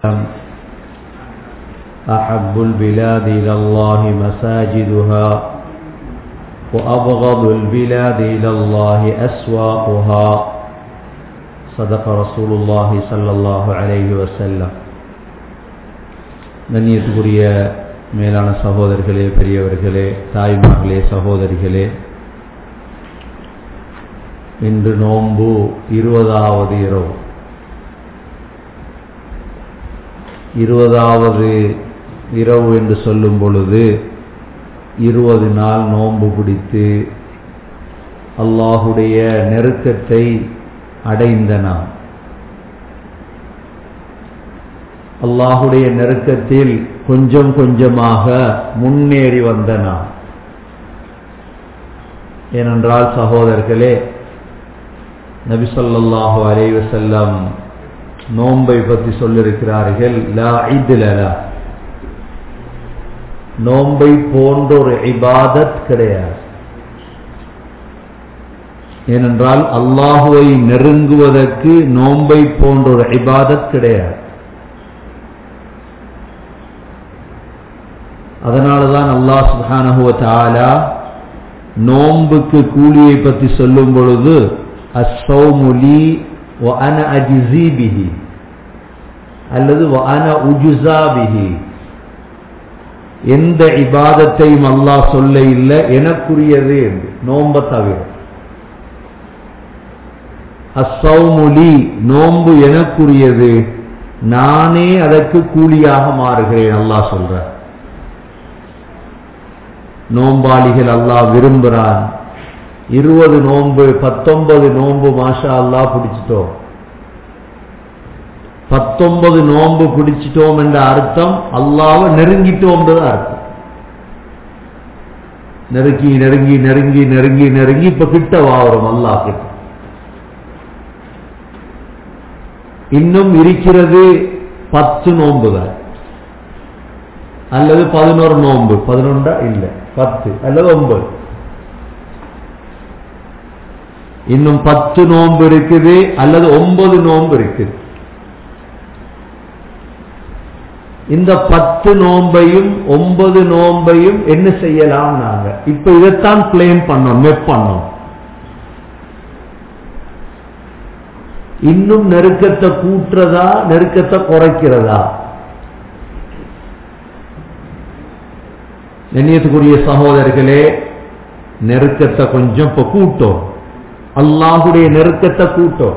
أحب البلاد إلى الله مساجدها وأبغض البلاد إلى الله أسواقها صدق رسول الله صلى الله عليه وسلم கண்ணியத்துக்குரிய மேலான சகோதரர்களே பெரியவர்களே தாய்மார்களே சகோதரிகளே இன்று நோன்பு இருபதாவது இரவு இருபதாவது இரவு என்று சொல்லும் பொழுது இருபது நாள் நோன்பு பிடித்து அல்லாஹுடைய நெருக்கத்தை அடைந்த நாம் அல்லாஹுடைய நெருக்கத்தில் கொஞ்சம் கொஞ்சமாக முன்னேறி வந்த நாம் ஏனென்றால் சகோதரர்களே நபிசல்லாஹு அலைவசல்லம் நோன்பை பற்றி சொல்லிருக்கிறார்கள் லா இதிலலா நோன்பை போன்ற ஒரு இபாதத் கிடையாது ஏனென்றால் அல்லாஹுவை நெருங்குவதற்கு நோன்பை போன்ற ஒரு இபாதத் கிடையாது அதனாலதான் அல்லாஹ் சுஹானஹுவ தாலா நோன்புக்கு கூலியை பற்றி சொல்லும் பொழுது அஸ்ஸௌமுலி வஅன அஜிசி பிஹி அல்லது வஅன உஜுசா பிஹி எந்த இபாதத்தையும் அல்லாஹ் சொல்ல இல்லை எனக்குரியது என்று நோம்ப தவிர அசௌமுலி நோன்பு எனக்குரியது நானே அதற்கு கூலியாக மாறுகிறேன் அல்லாஹ் சொல்ற நோம்பாளிகள் அல்லாஹ் விரும்புகிறான் இருபது நோன்பு பத்தொன்பது நோன்பு மாஷா அல்லா பிடிச்சிட்டோம் பத்தொன்பது நோன்பு பிடிச்சிட்டோம் என்ற அர்த்தம் அல்லாவை நெருங்கிட்டோம் அர்த்தம் நெருங்கி நெருங்கி நெருங்கி நெருங்கி நெருங்கி இப்ப கிட்ட வாவரும் அல்லா கிட்ட இன்னும் இருக்கிறது பத்து நோன்புகள் அல்லது பதினோரு நோன்பு பதினொன்றா இல்லை பத்து அல்லது ஒன்பது இன்னும் பத்து நோன்பு இருக்குது அல்லது ஒன்பது நோன்பு இருக்குது இந்த பத்து நோன்பையும் ஒன்பது நோன்பையும் என்ன செய்யலாம் நாங்க இப்ப இதைத்தான் பிளேன் பண்ணோம் மெப் பண்ணோம் இன்னும் நெருக்கத்தை கூட்டுறதா நெருக்கத்தை குறைக்கிறதா நெண்ணியத்துக்குரிய சகோதரர்களே நெருக்கத்தை கொஞ்சம் இப்ப கூட்டும் அல்லாஹுடைய நெருக்கத்தை கூட்டும்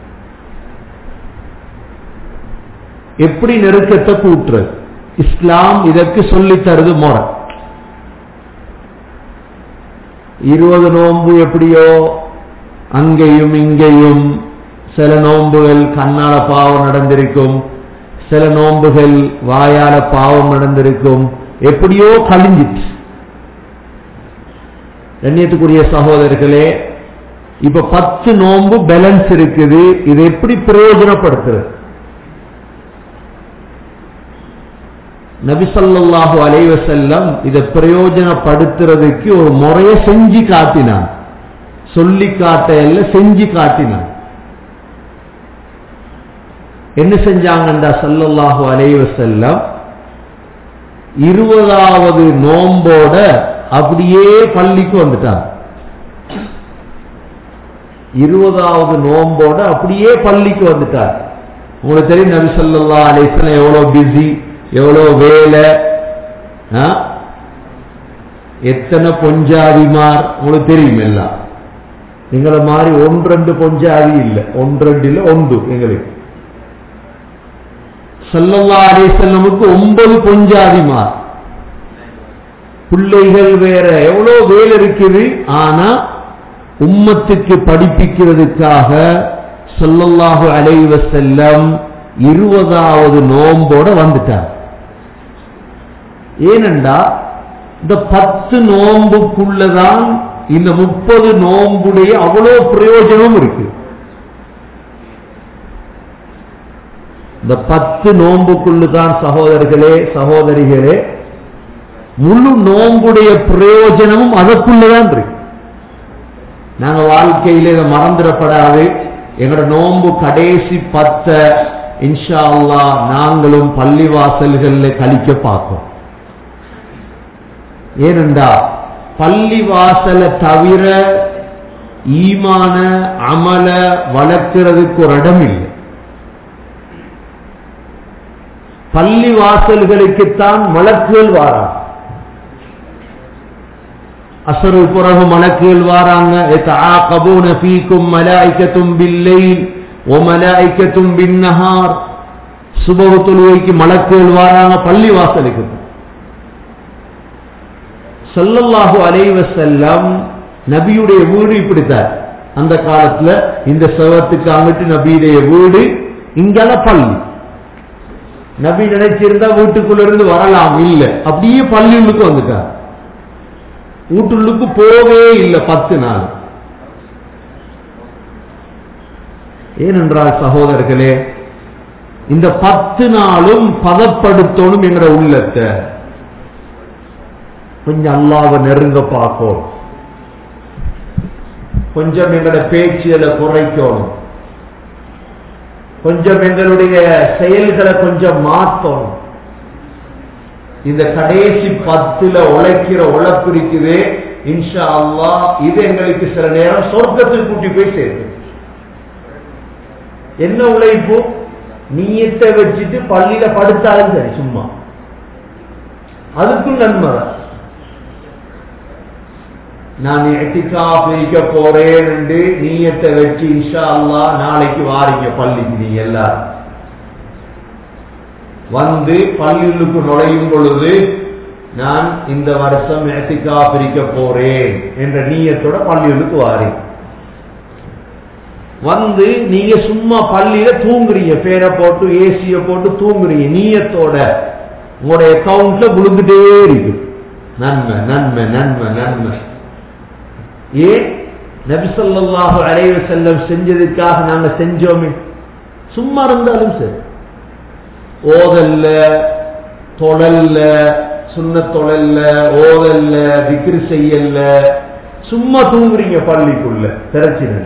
எப்படி நெருக்கத்தை கூட்டுறது இஸ்லாம் இதற்கு சொல்லி தருது முறை இருபது நோன்பு எப்படியோ அங்கேயும் இங்கேயும் சில நோன்புகள் கண்ணால பாவம் நடந்திருக்கும் சில நோன்புகள் வாயால பாவம் நடந்திருக்கும் எப்படியோ கழிஞ்சிட்டு கண்ணியத்துக்குரிய சகோதரர்களே இப்ப பத்து நோன்பு பேலன்ஸ் இருக்குது இது எப்படி பிரயோஜனப்படுத்துறது நபிசல்லாஹு அலைவசல்லம் இதை பிரயோஜனப்படுத்துறதுக்கு ஒரு முறைய செஞ்சு காட்டினான் சொல்லி காட்ட செஞ்சு காட்டினான் என்ன செஞ்சாங்கண்டா சல்லல்லாஹு அலைவசல்லம் இருபதாவது நோம்போட அப்படியே பள்ளிக்கு வந்துட்டாங்க இருபதாவது நோம்போட அப்படியே பள்ளிக்கு வந்துட்டார் உங்களுக்கு தெரியும் நபி சொல்லா அலிஸ்லாம் எவ்வளவு பிஸி எவ்வளவு வேலை எத்தனை பொஞ்சாதிமார் உங்களுக்கு தெரியும் எல்லாம் எங்களை மாதிரி ஒன்றெண்டு பொஞ்சாதி இல்லை ஒன்றெண்டு இல்லை ஒன்று எங்களுக்கு சல்லல்லா அலிசல்லமுக்கு ஒன்பது பொஞ்சாதிமார் பிள்ளைகள் வேற எவ்வளவு வேலை இருக்குது ஆனா உம்மத்துக்கு படிப்பிக்கிறதுக்காக சொல்லல்லாஹு அலைவ செல்லம் இருபதாவது நோம்போட வந்துட்டார் ஏனென்றா இந்த பத்து நோம்புக்குள்ளதான் இந்த முப்பது நோம்புடைய அவ்வளவு பிரயோஜனம் இருக்கு இந்த பத்து நோம்புக்குள்ளுதான் சகோதரர்களே சகோதரிகளே முழு நோம்புடைய பிரயோஜனமும் அதற்குள்ளதான் இருக்கு நாங்க வாழ்க்கையில இதை மறந்துடப்படாது எங்களோட நோன்பு கடைசி பத்த இன்ஷா அல்லாஹ் நாங்களும் பள்ளிவாசல்களில் கழிக்க பார்ப்போம் ஏனென்றா பள்ளிவாசலை தவிர ஈமான அமல வளர்க்கிறதுக்கு ஒரு இடம் இல்லை பள்ளி வாசல்களுக்குத்தான் மலக்குகள் வாரா அசரு பிறகு மலக்குகள் வாராங்க يتعاقبون فيكم ملائكة بالليل وملائكة بالنهار சுபஹ தொழுகைக்கு மலக்குகள் வாராங்க பள்ளி வாசலுக்கு ஸல்லல்லாஹு அலைஹி வஸல்லம் நபியுடைய வீடு இப்படித்தான் அந்த காலத்துல இந்த செவத்துக்கு அங்கிட்டு நபியுடைய வீடு இங்கால பள்ளி நபி நினைச்சிருந்தா வீட்டுக்குள்ள இருந்து வரலாம் இல்ல அப்படியே பள்ளியுள்ளுக்கு வந்துட்டார் வீட்டுள்ளுக்கு போவே இல்லை பத்து நாள் ஏனென்றால் சகோதரர்களே இந்த பத்து நாளும் பதப்படுத்தணும் என்ற உள்ளத்தை கொஞ்சம் அல்லாவை நெருங்க பார்க்கணும் கொஞ்சம் எங்களோட பேச்சுகளை குறைக்கணும் கொஞ்சம் எங்களுடைய செயல்களை கொஞ்சம் மாற்றணும் இந்த கடைசி பத்துல உழைக்கிற உழைப்பு இருக்குது இன்ஷா அல்லாஹ் இது எங்களுக்கு சில நேரம் சொர்க்கத்தில் கூட்டி போய் சேர்த்து என்ன உழைப்பு நீயத்தை வச்சுட்டு பள்ளியில படுத்தாலும் சரி சும்மா அதுக்கும் நன்மை தான் நான் எட்டிக்காப் இருக்க போறேன் என்று நீயத்தை வச்சு இன்ஷா அல்லா நாளைக்கு வாரிங்க பள்ளிக்கு நீங்க எல்லாரும் வந்து பள்ளியுள்ளுக்கு நுழையும் பொழுது நான் இந்த வருஷம் எட்டிக்காப் இருக்க போறேன் என்ற நீயத்தோட பள்ளியுள்ளுக்கு வாரேன் வந்து நீங்க சும்மா பள்ளியில தூங்குறீங்க பேரை போட்டு ஏசிய போட்டு தூங்குறீங்க நீயத்தோட உங்களுடைய அக்கௌண்ட்ல விழுந்துட்டே இருக்கு நன்மை நன்மை நன்மை நன்மை ஏன் நபிசல்லாஹு அலைவ செல்லம் செஞ்சதுக்காக நாங்க செஞ்சோமே சும்மா இருந்தாலும் சரி ஓதல்ல தொழல்ல சுண்ண தொழல்ல ஓதல்ல விக்ரி செய்யல சும்மா தூங்குறீங்க பள்ளிக்குள்ள பிரச்சனை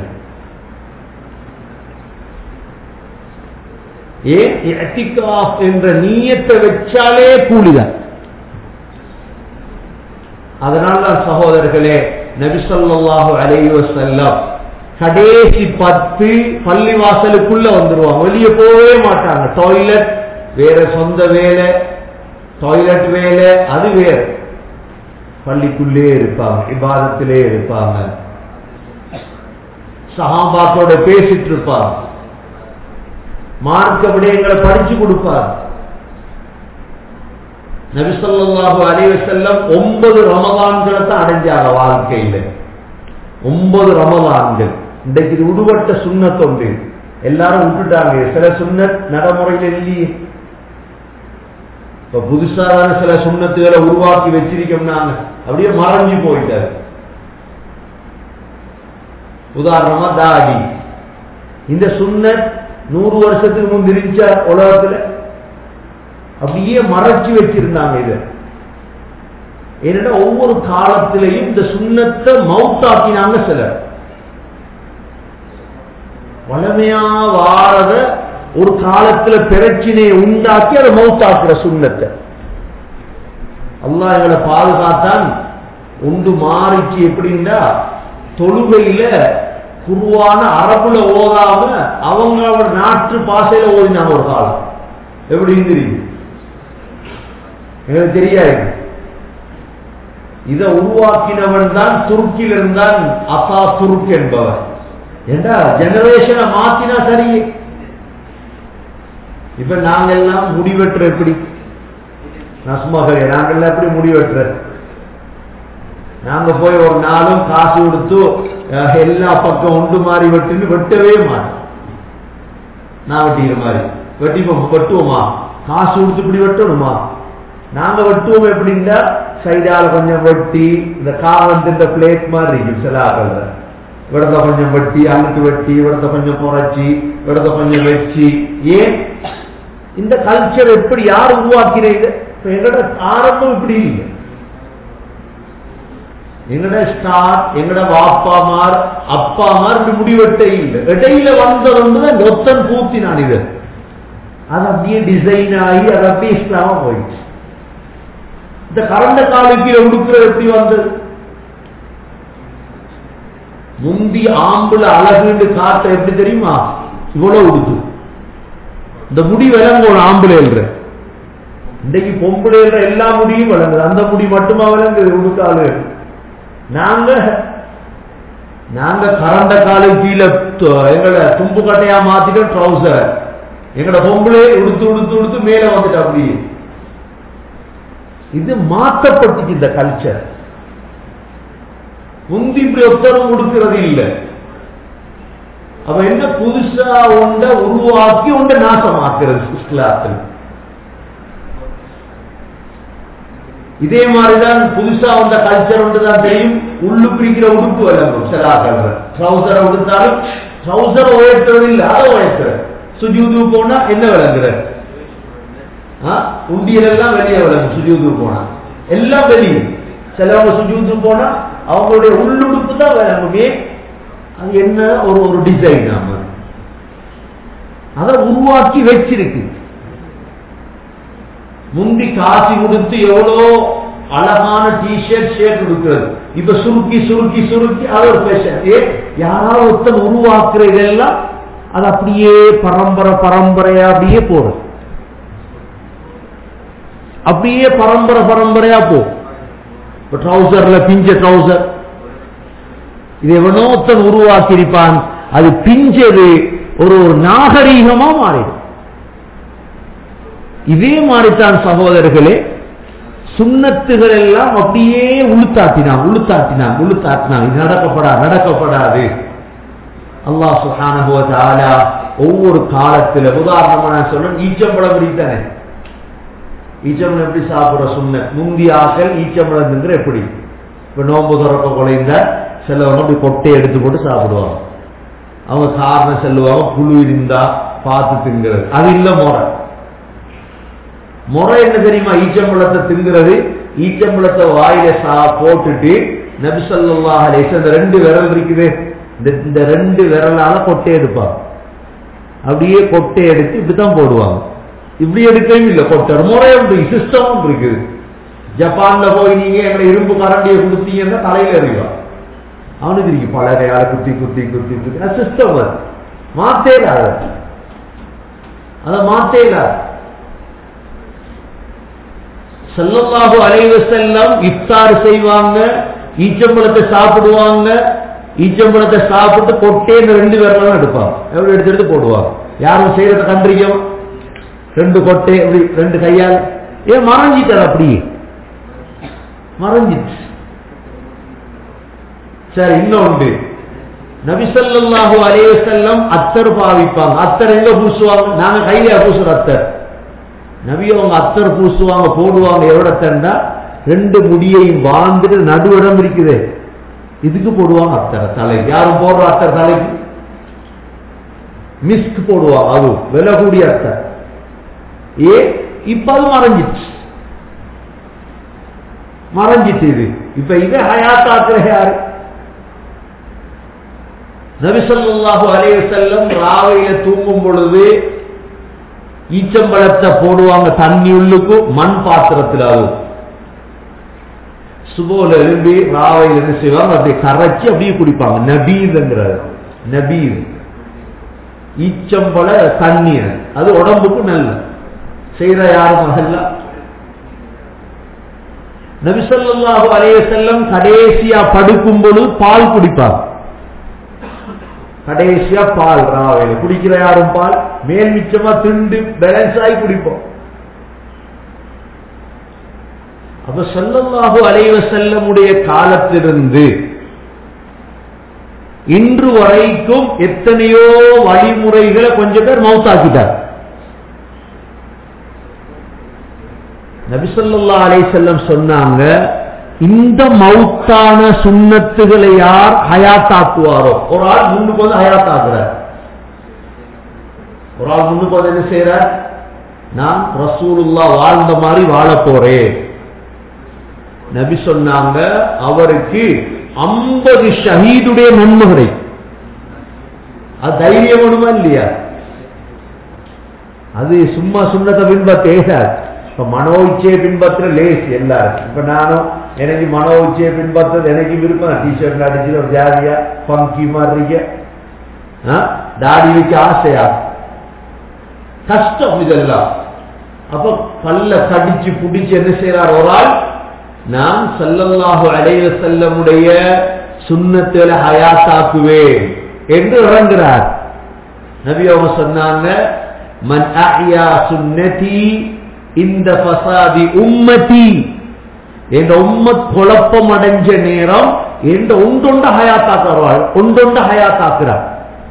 ஏன் இஅ்திகாஃப் என்ற நீயத்தை வச்சாலே கூலிதான் அதனால்தான் சகோதரர்களே நபிசல்லாஹு அலைஹி வஸல்லம் கடைசி பத்து பள்ளி வாசலுக்குள்ள வந்துருவாங்க வெளியே போகவே மாட்டாங்க டாய்லெட் வேற சொந்த வேலை டாய்லெட் வேலை அது வேற பள்ளிக்குள்ளே இருப்பாங்க இபாதத்திலே இருப்பாங்க சஹாபாத்தோட பேசிட்டு இருப்பாங்க மார்க்க விடயங்களை படிச்சு கொடுப்பார் நபிசல்லாஹு அலைவ செல்லம் ஒன்பது ரமதான்களை தான் அடைஞ்சாங்க வாழ்க்கையில ஒன்பது ரமதான்கள் இன்றைக்கு இது விடுபட்ட சுண்ணத்தொண்டு எல்லாரும் விட்டுட்டாங்க சில சுண்ணத் நடைமுறையில் இல்லையே இப்ப புதுசாதான சில சுண்ணத்துகளை உருவாக்கி வச்சிருக்கோம்னா அப்படியே மறைஞ்சு போயிட்டாரு உதாரணமா தாடி இந்த சுண்ணத் நூறு வருஷத்துக்கு முன் இருந்துச்ச உலகத்துல அப்படியே மறைச்சு வச்சிருந்தாங்க இத ஏன்னா ஒவ்வொரு காலத்திலையும் இந்த சுண்ணத்தை மவுத்தாக்கினாங்க சிலர் வளமையா வாரத ஒரு காலத்துல பிரச்சினையை உண்டாக்கி அதை மவுத்தாக்குற சுண்ணத்தை அல்லாஹ் எங்களை பாதுகாத்தான் உண்டு மாறிச்சு எப்படின்னா தொழுகையில குருவான அரபுல ஓதாம அவங்க நாட்டு பாசையில ஓதினாங்க ஒரு காலம் எப்படின்னு தெரியுது எனக்கு தெரியாது இதை உருவாக்கினவன் தான் துருக்கியில் இருந்தான் அசா துருக் என்பவர் ஏண்டா ஜெனரேஷனை மாத்தினா சரி இப்ப நாங்க எல்லாம் முடிவெற்ற எப்படி நஸ்மகரே நாங்கெல்லாம் எப்படி முடிவெற்ற நாங்க போய் ஒரு நாளும் காசு கொடுத்து எல்லா பக்கம் உண்டு மாறி வெட்டுன்னு வெட்டவே மாட்டோம் நான் வெட்டிக்கிற மாதிரி வெட்டிப்போம் வெட்டுவோமா காசு கொடுத்து இப்படி வெட்டணுமா நாங்க வெட்டுவோம் எப்படின்னா சைடால கொஞ்சம் வெட்டி இந்த காவந்து பிளேட் மாதிரி இருக்கு சில ஆகல விடத்தை கொஞ்சம் வெட்டி அழுத்து வெட்டி விடத்தை கொஞ்சம் குறைச்சி விடத்தை கொஞ்சம் வச்சு ஏன் இந்த கல்ச்சர் எப்படி யார் உருவாக்கிறீங்க எங்களோட ஆரம்பம் இப்படி இல்லை எங்கட ஸ்டார் எங்கட வாப்பாமார் அப்பாமார் இப்படி முடிவெட்ட இல்லை இடையில வந்தது ஒன்றுதான் ஒத்தன் பூத்தி நான் இது அது அப்படியே டிசைன் ஆகி அது அப்படியே இஸ்லாமா போயிடுச்சு இந்த கரண்ட காலுக்கு உடுக்கிறது எப்படி வந்தது முந்தி ஆம்புல அழகுன்னு காட்ட எப்படி தெரியுமா இவ்வளவு உடுத்து இந்த முடி விளங்கும் ஆம்புலேன்ற இன்னைக்கு பொம்புலேன்ற எல்லா முடியும் விளங்குது அந்த முடி மட்டுமா விளங்குது உடுக்காலு நாங்க நாங்க கரண்ட காலு கீழே எங்களை தும்பு கட்டையா மாத்திட்டோம் ட்ரௌசர் எங்கட பொம்பளே உடுத்து உடுத்து உடுத்து மேல வந்துட்டு அப்படி இது மாற்றப்பட்டுச்சு இந்த கல்ச்சர் முந்தி இப்படி ஒத்தரும் கொடுக்கிறது இல்லை அப்ப என்ன புதுசா ஒண்ட உருவாக்கி ஒண்ட நாசமாக்குறது இஸ்லாத்தில் இதே மாதிரிதான் புதுசா வந்த கல்ச்சர் ஒன்று தான் தெரியும் உள்ளு பிரிக்கிற உடுப்பு விளங்கும் சிலாக்கள் ட்ரௌசரை உடுத்தாலும் ட்ரௌசரை உயர்த்துறது இல்லை அதை உயர்த்துற சுஜூது போனா என்ன விளங்குற உண்டியல் எல்லாம் வெளியே விளங்கும் சுஜூது போனா எல்லாம் வெளியே சிலவங்க சுஜூது போனா அவங்களுடைய உள்ளுடுப்பு தான் விளங்குமே அது என்ன ஒரு ஒரு டிசைன் நாம அதை உருவாக்கி வச்சிருக்கு முந்தி காசி கொடுத்து எவ்வளோ அழகான டிஷர்ட் ஷர்ட் கொடுக்கிறது இப்ப சுருக்கி சுருக்கி சுருக்கி அது ஒரு ஃபேஷன் ஏ யாராவது ஒருத்தன் உருவாக்குற இதெல்லாம் அது அப்படியே பரம்பரை பரம்பரையா அப்படியே போறது அப்படியே பரம்பரை பரம்பரையா போகும் இப்ப ட்ரௌசர்ல பிஞ்ச ட்ரௌசர் இது எவனோத்தன் உருவாக்கி இருப்பான் அது பிஞ்சது ஒரு ஒரு நாகரீகமா மாறிடும் இதே மாதிரித்தான் சகோதரர்களே சுண்ணத்துகள் எல்லாம் அப்படியே உளுத்தாட்டினான் உளுத்தாட்டினான் உளுத்தாட்டினான் இது நடக்கப்படா நடக்கப்படாது அல்லாஹ் சுஹான ஒவ்வொரு காலத்துல உதாரணமா நான் சொல்றேன் ஈச்சம்பழம் பிடித்தானே ஈச்சம்பழம் எப்படி சாப்பிடுற சுண்ண முந்தி ஆக்கள் ஈச்சம்பழம்ங்கிற எப்படி இப்ப நோம்பு துறக்க குலைந்த சிலவங்க அப்படி கொட்டையை எடுத்து போட்டு சாப்பிடுவாங்க அவங்க காரணம் செல்லுவாங்க புழு இருந்தா பார்த்து திங்கிறது அது இல்ல முறை முறை என்ன தெரியுமா ஈச்சம்பழத்தை திங்கிறது ஈச்சம்பழத்தை வாயில சா போட்டுட்டு நபிசல்லா அலேஸ் அந்த ரெண்டு விரல் இருக்குது இந்த ரெண்டு விரலால கொட்டை எடுப்பாங்க அப்படியே கொட்டை எடுத்து இப்படித்தான் போடுவாங்க இப்படி எடுக்கவும் இல்லை கொட்டை முறையும் இருக்கு சிஸ்டமும் இருக்குது ஜப்பான்ல போய் நீங்க எங்களை இரும்பு கரண்டியை கொடுத்தீங்கன்னா தலையில எறிவான் அவனுக்கு இருக்கு பலகையால குத்தி குத்தி குத்தி குத்தி சிஸ்டம் அது மாத்தேல அதை மாத்தேல செல்லமாக அலைவ செல்லம் இஃப்தார் செய்வாங்க ஈச்சம்பழத்தை சாப்பிடுவாங்க ஈச்சம்பழத்தை சாப்பிட்டு கொட்டே இந்த ரெண்டு பேரெல்லாம் எடுப்பாங்க எப்படி எடுத்து எடுத்து போடுவாங்க யாரும் செய்யறத கண்டிரிக்கும் ரெண்டு கொட்டை அப்படி ரெண்டு கையால் ஏன் மறைஞ்சிட்டார் அப்படியே மறைஞ்சிட்டு சரி இன்னொன்று நபிசல்லாஹு அலே செல்லம் அத்தர் பாவிப்பாங்க அத்தர் எங்க பூசுவாங்க நாங்க கையில பூசுற அத்தர் நபி அவங்க அத்தர் பூசுவாங்க போடுவாங்க எவ்வளத்தண்டா ரெண்டு முடியையும் வாழ்ந்துட்டு நடுவிடம் இருக்குது இதுக்கு போடுவாங்க அத்தரை தலை யாரும் போடுற அத்தர் தலைக்கு மிஸ்க் போடுவாங்க அது விலை கூடிய அத்தர் ஏ இப்ப அது மறைஞ்சிச்சு மறைஞ்சிட்டு இது இப்ப இதை ஹயாத்தாக்குற யாரு நபிசல்லாஹு அலைய செல்லம் ராவையில தூங்கும் பொழுது ஈச்சம்பழத்தை போடுவாங்க தண்ணி உள்ளுக்கு மண் பாத்திரத்தில் அது சுபோல எழும்பி ராவையில் என்ன செய்வாங்க அப்படியே கரைச்சி அப்படியே குடிப்பாங்க நபீதுங்கிறது நபீது ஈச்சம்பழ தண்ணீர் அது உடம்புக்கு நல்ல செய்யற யாரும் மகல்ல நபிசல்லாஹு அலைய செல்லம் கடைசியா படுக்கும் பொழுது பால் குடிப்பாங்க கடைசியா பால் ராவையில் குடிக்கிற யாரும் பால் மேல் மிச்சமா திண்டு பேலன்ஸ் ஆகி குடிப்போம் அப்ப சொல்லல்லாஹு அலைவ செல்லமுடைய காலத்திலிருந்து இன்று வரைக்கும் எத்தனையோ வழிமுறைகளை கொஞ்சம் பேர் மவுத்தாக்கிட்டார் நபிசல்லா அலை செல்லம் சொன்னாங்க இந்த மவுத்தான சுண்ணத்துகளை யார் ஹயாத்தாக்குவாரோ ஒரு ஆள் முன்னுக்கு வந்து ஹயாத்தாக்குறார் ஒரு ஆள் முன்னுக்கு வந்து என்ன செய்யறார் நான் ரசூலுல்லா வாழ்ந்த மாதிரி வாழ போறேன் நபி சொன்னாங்க அவருக்கு ஐம்பது ஷஹீதுடைய நன்மை கிடைக்கும் அது தைரியம் வேணுமா இல்லையா அது சும்மா சுண்ணத்தை பின்பற்ற ஏசாது இப்ப மனோ இச்சையை பின்பற்ற லேஸ் எல்லாரும் இப்ப நானும் எனக்கு மனோ இச்சையை பின்பற்றது எனக்கு விருப்பம் டிஷர்ட் அடிச்சு ஒரு ஜாதியா பங்கி மாதிரி இருக்க ஆ? தாடி வைக்க ஆசையா கஷ்டம் இதெல்லாம் அப்ப பல்ல கடிச்சு புடிச்சு என்ன செய்யறார் ஒரு ஆள் நான் சல்லல்லாஹு அலைஹி செல்லமுடைய சுண்ணத்துல ஹயாத்தாக்குவேன் என்று இறங்குறார் நபி அவங்க சொன்னாங்க மன் அஹ்யா சுன்னதி இந்த ஃபசாதி உம்மதி என்ற உம்மத் குழப்பம் அடைஞ்ச நேரம் என்ற ஒன்றொண்ட ஹயாத்தாக்குறாள் ஒன்றொண்ட ஹயாத்தாக்குறார்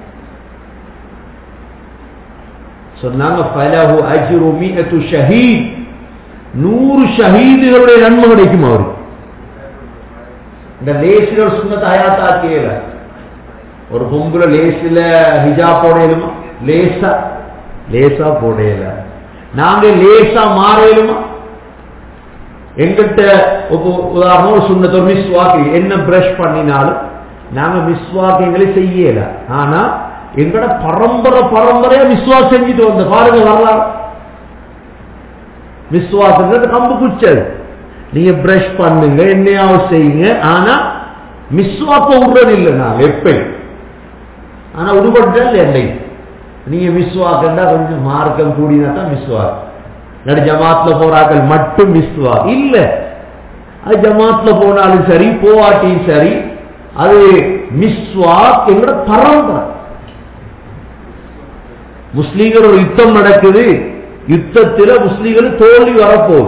சொன்னாங்க ஃபலஹு அஜ்ரு மிஅத்து ஷஹீத் நூறு ஷஹீதுகளுடைய நன்மை கிடைக்கும் அவருக்கு இந்த லேசில ஒரு சுண்ணத்தை ஹயாத்தாக்கியல ஒரு பொம்புல லேசில ஹிஜா போடையலுமா லேசா லேசா போடையல நாங்க லேசா மாறையலுமா எங்கிட்ட உப்பு- உதாரணம் ஒரு சுண்ணத்தை ஒரு மிஸ்வாக்கு என்ன பிரஷ் பண்ணினாலும் நாங்க மிஸ்வாக்கு எங்களை செய்யல ஆனா எங்கட பரம்பரை பரம்பரையா மிஸ்வாக் செஞ்சுட்டு வந்த பாருங்க வரலாம் விசுவாசங்கிறது கம்பு குச்சது நீங்க பிரஷ் பண்ணுங்க என்னையாவது செய்யுங்க ஆனா மிஸ்வாக்க விடுறது இல்லை நான் எப்படி ஆனா உருவட்டல் என்னை நீங்க மிஸ்வாக்கண்டா கொஞ்சம் மார்க்கம் கூடினா தான் மிஸ்வாக் நடு ஜமாத்ல போறாக்கள் மட்டும் மிஸ்வா இல்ல அது ஜமாத்ல போனாலும் சரி போவாட்டியும் சரி அது மிஸ்வாக் என்ற பரம்பரை முஸ்லீம்கள் ஒரு யுத்தம் நடக்குது யுத்தத்தில் முஸ்லீம்கள் தோல்வி வரப்போகுது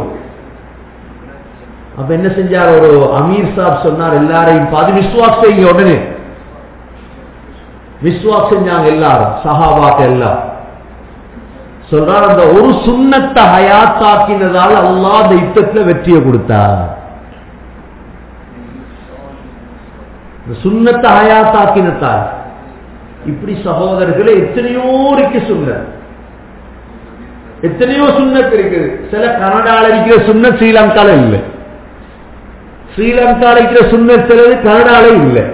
அப்ப என்ன செஞ்சார் ஒரு அமீர் சாப் சொன்னார் எல்லாரையும் பாதி விஸ்வாஸ் செய்யுங்க உடனே விஸ்வாஸ் செஞ்சாங்க எல்லாரும் சஹாபாக்க எல்லாம் சொல்றார் அந்த ஒரு சுண்ணத்தை ஹயாத்தாக்கினதால் அல்லாஹ் அந்த யுத்தத்துல வெற்றியை கொடுத்தார் இந்த சுண்ணத்தை ஹயாத்தாக்கினத்தால் இப்படி சகோதரர்களே எத்தனையோ இருக்கு சுண்ணத் எத்தனையோ சுண்ணத் இருக்குது சில கனடால இருக்கிற சுண்ணத் ஸ்ரீலங்கால இல்லை ஸ்ரீலங்கால இருக்கிற சுண்ணத் சிலது கனடால இல்லை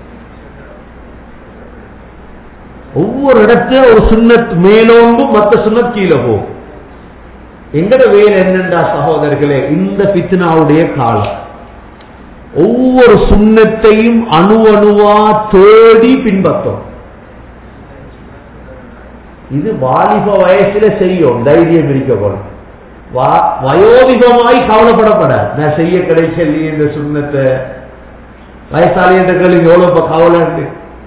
ஒவ்வொரு இடத்துல ஒரு சுண்ணத் மேலோங்கும் மற்ற சுண்ணத் கீழே போகும் எங்கட வேலை என்னண்டா சகோதரர்களே இந்த பித்னாவுடைய காலம் ஒவ்வொரு சுண்ணத்தையும் அணு அணுவா தேடி பின்பற்றும் இது வாலிப வயசுல செய்யும் தைரியம் இருக்கணும் வா- வயோதிகமாய் கவலைப்படப்படாது நான் செய்ய கிடைச்சல் இந்த சுண்ணத்தை வயசாளி என்ற கேள்வி எவ்வளவு இப்ப கவலை இருக்கு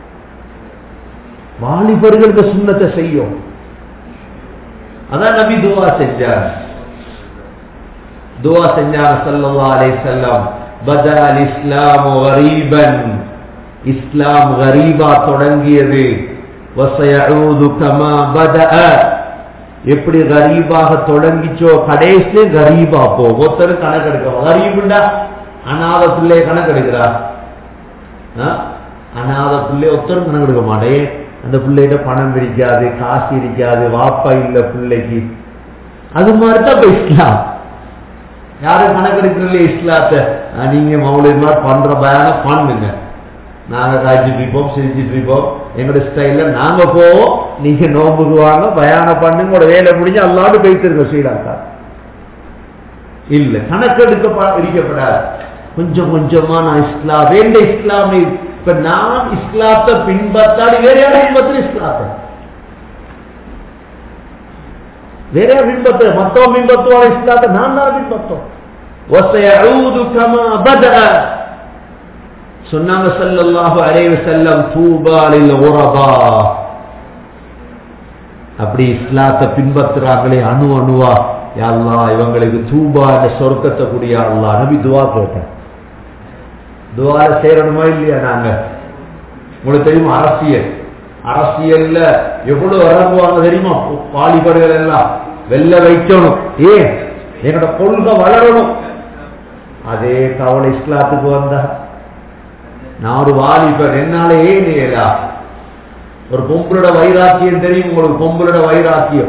வாலிபர்கள் இந்த சுண்ணத்தை செய்யும் அதான் நபி துவா செஞ்சார் துவா செஞ்சாங்க ஸல்லல்லாஹு அலைஹி வஸல்லம் பதல் இஸ்லாம் கரீபன் இஸ்லாம் கரீபா தொடங்கியது வசயஊது கமா பதஅ எப்படி கரீபாக தொடங்கிச்சோ கடைசி கரீபா போ ஒருத்தர் கணக்கெடுக்க கரீபுண்டா அநாத பிள்ளை கணக்கெடுக்கிறா ஆ? அநாத பிள்ளை ஒருத்தரும் கணக்கெடுக்க மாட்டேன் அந்த பிள்ளைகிட்ட பணம் இருக்காது காசு இருக்காது வாப்பா இல்ல பிள்ளைக்கு அது மாதிரி தான் இப்ப இஸ்லாம் யாரும் கணக்கெடுக்கிறீங்களே இஸ்லாத்தை அஹ் நீங்க மௌலிக மாதிரி பண்ற பயானம் பண்ணுங்க நாங்க காய்ச்சிட்டு இருப்போம் சிரிச்சிட்டு இருப்போம் எங்களோட ஸ்டைல்ல நாங்க போவோம் நீங்க நோம்புக்கு வாங்க பயானம் பண்ணுங்க உங்களோட வேலை முடிஞ்சு அல்லாடு போய்த்திருங்க ஸ்ரீலங்கா இல்ல கணக்கெடுக்க இருக்கப்படாது கொஞ்சம் கொஞ்சமா நான் இஸ்லாம் வேண்ட இஸ்லாமை இப்ப நான் இஸ்லாத்தை பின்பற்றாடி வேற யாரும் பின்பற்ற இஸ்லாத்தை வேற யார் பின்பற்ற மத்தவன் பின்பற்றுவார் இஸ்லாத்தை நான் தான் பின்பற்றோம் وَسَيَعُودُ كَمَا بَدَأَ சொன்னாங்க ஸல்லல்லாஹு அலைஹி வஸல்லம் தூபா லில் குரபா அப்படி இஸ்லாத்தை பின்பற்றுறாங்களே அணு அணுவா யா அல்லாஹ் இவங்களுக்கு தூபா என்ற சொர்க்கத்தை கூடிய அல்லாஹ் நபி துவா கேட்டேன் துவால சேரணுமா இல்லையா நாங்க உங்களுக்கு தெரியுமா அரசியல் அரசியல்ல எவ்வளவு இறங்குவாங்க தெரியுமா வாலிபர்கள் எல்லாம் வெல்ல வைக்கணும் ஏன் என்னோட கொள்கை வளரணும் அதே கவலை இஸ்லாத்துக்கு வந்தா நான் ஒரு வாலிபர் என்னால ஏன் ஏலா ஒரு பொம்பளோட வைராக்கியம் தெரியும் உங்களுக்கு பொம்பளோட வைராக்கியம்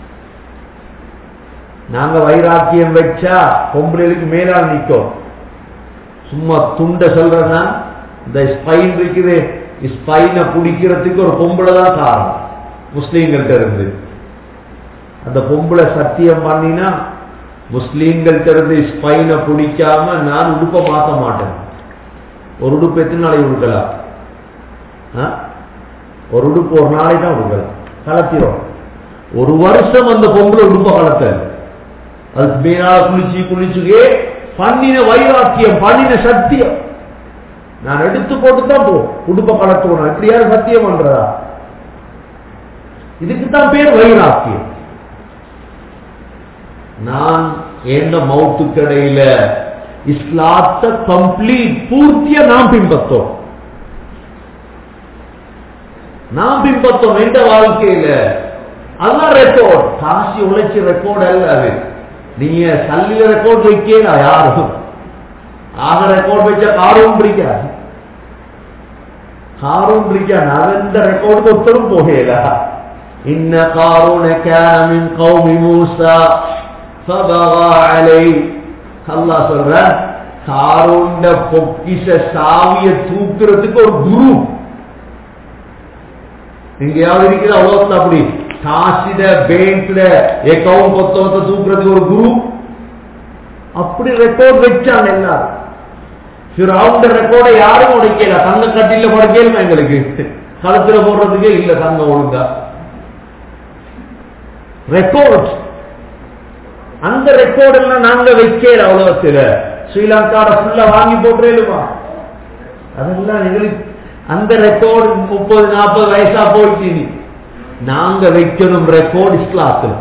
நாங்க வைராக்கியம் வச்சா பொம்பளைகளுக்கு மேலால் நிற்கும் சும்மா துண்ட சொல்றேன்னா இந்த ஸ்பைன் இருக்குது ஸ்பைனை பிடிக்கிறதுக்கு ஒரு பொம்பளை தான் காரணம் முஸ்லீம்கள்ட்ட இருந்து அந்த பொம்பளை சத்தியம் பண்ணினா முஸ்லீம்கள் திறந்து ஸ்பைனை பிடிக்காம நான் உடுப்ப மாற்ற மாட்டேன் ஒரு உடுப்பு எத்தனை நாளைக்கு உடுக்கலாம் ஆ? ஒரு உடுப்பு ஒரு நாளைக்கு தான் உடுக்கலாம் கலத்திரும் ஒரு வருஷம் அந்த பொம்பளை உடுப்ப கலத்த அதுக்கு மேலால குளிச்சு குளிச்சுக்கே பண்ணின வைராக்கியம் பண்ணின சத்தியம் நான் எடுத்து போட்டு தான் போ உடுப்ப கலத்துவணும் இப்படி யாரும் சத்தியம் பண்றதா இதுக்கு தான் பேர் வைராக்கியம் நான் ஏண்ட மவுத்துக்கடையில இஸ்லாத்த கம்ப்ளீட் பூர்த்திய நாம் பின்பற்றோம் நாம் பின்பற்றோம் எந்த வாழ்க்கையில அதான் ரெக்கார்ட் காசி உழைச்சி ரெக்கார்ட் அல்ல அது நீங்க சல்லில ரெக்கார்ட் வைக்கல யாரும் ஆக ரெக்கார்ட் வச்ச காரும் பிடிக்காது காரும் பிடிக்காது அதெந்த ரெக்கார்டுக்கு ஒருத்தரும் போகல இன்ன காரூன كان من قوم موسى فبغى عليه அல்லாஹ் சொல்ற காரூண்ட பொக்கிஷ சாவிய தூக்குறதுக்கு ஒரு குரு எங்கேயாவது இருக்கிற அவ்வளவு அப்படி காசிட பேங்க்ல அக்கவுண்ட் கொத்தவத்தை தூக்குறதுக்கு ஒரு குரு அப்படி ரெக்கார்ட் வச்சாங்க எல்லாரும் ஃபிரௌண்ட ரெக்கார்டை யாரும் உடைக்கல தங்க கட்டில படுக்கல எங்களுக்கு கழுத்துல போடுறதுக்கே இல்ல தங்க ஒழுங்கா ரெக்கார்ட் அந்த ரெக்கார்ட் எல்லாம் நாங்க வைக்கல உலகத்துல ஸ்ரீலங்காட ஃபுல்லா வாங்கி போட்டுருமா அதெல்லாம் எங்களுக்கு அந்த ரெக்கார்டு முப்பது நாற்பது வயசா போயிட்டு நீ நாங்க வைக்கணும் ரெக்கார்ட் இஸ்லாத்துல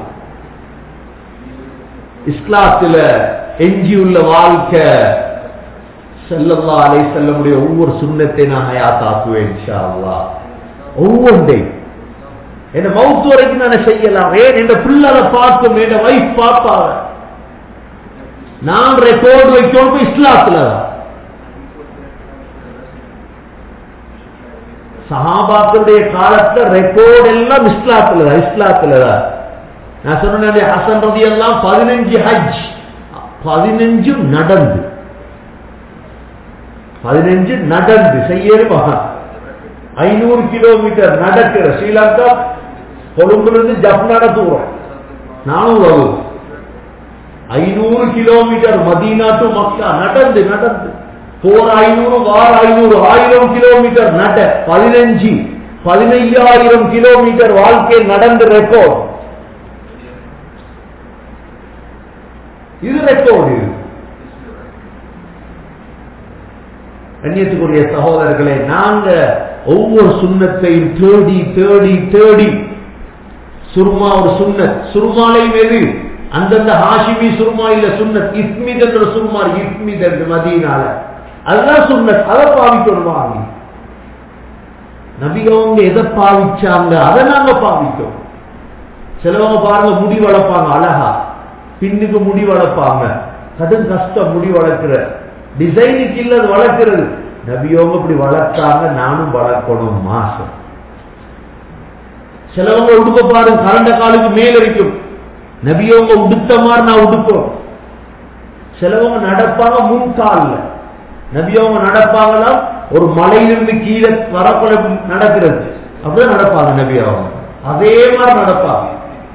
இஸ்லாத்துல எஞ்சியுள்ள வாழ்க்கை செல்லல்லா அலை செல்லமுடைய ஒவ்வொரு சுண்ணத்தை நான் ஹயாத்தாக்குவேன் இன்ஷா அல்லாஹ் ஒவ்வொன்றையும் என்ன மவுத்து வரைக்கும் நான் செய்யலாம் ஏன் என்ற பிள்ளைல பார்க்கும் என் வைஃப் பார்ப்பாங்க நான் ரெக்கார்டு வைக்கணும் இஸ்லாத்துல தான் சஹாபாக்களுடைய காலத்துல ரெக்கார்டு எல்லாம் இஸ்லாத்துல தான் இஸ்லாத்துல தான் நான் சொன்னேன் ஹசன் ரதி எல்லாம் பதினஞ்சு ஹஜ் பதினஞ்சு நடந்து பதினஞ்சு நடந்து செய்யணும் ஐநூறு கிலோமீட்டர் நடக்கிற ஸ்ரீலங்கா கொழும்புலேருந்து ஜப்னாட தூரம் நானூறு வகுப்பு ஐநூறு கிலோமீட்டர் மதீனா டு மக்கா நடந்து நடந்து போர் ஐநூறு வார ஐநூறு ஆயிரம் கிலோமீட்டர் நட பதினஞ்சு பதினையாயிரம் கிலோமீட்டர் வாழ்க்கை நடந்து ரெக்கார்ட் இது ரெக்கார்டு இது கண்ணியத்துக்குரிய சகோதரர்களே நாங்க ஒவ்வொரு சுண்ணத்தையும் தேடி தேடி தேடி சுருமா ஒரு சுண்ணத் சுருமாலை எது அந்தந்த ஹாஷிமி சுருமா இல்ல சுண்ணத் இஸ்மித் என்ற சுருமா இஸ்மித் என்று மதியனால அதுதான் சுண்ணத் அதை பாவிக்கணும் வாங்கி நபிகவங்க எதை பாவிச்சாங்க அதை நாங்க பாவிக்கோம் சிலவங்க பாருங்க முடி வளர்ப்பாங்க அழகா பின்னுக்கு முடி வளர்ப்பாங்க கடும் கஷ்டம் முடி வளர்க்கிற டிசைனுக்கு இல்ல அது வளர்க்கிறது நபியோங்க இப்படி வளர்த்தாங்க நானும் வளர்க்கணும் மாசம் சிலவங்க உடுக்க பாருங்க கரண்ட காலுக்கு மேல் இருக்கும் நபியோங்க உடுத்த மாதிரி நான் உடுப்போம் சிலவங்க நடப்பாங்க முன் காலில் நபியோங்க நடப்பாங்கன்னா ஒரு மலையிலிருந்து கீழே வரப்பட நடக்கிறது அப்படிதான் நடப்பாங்க நபியோங்க அதே மாதிரி நடப்பாங்க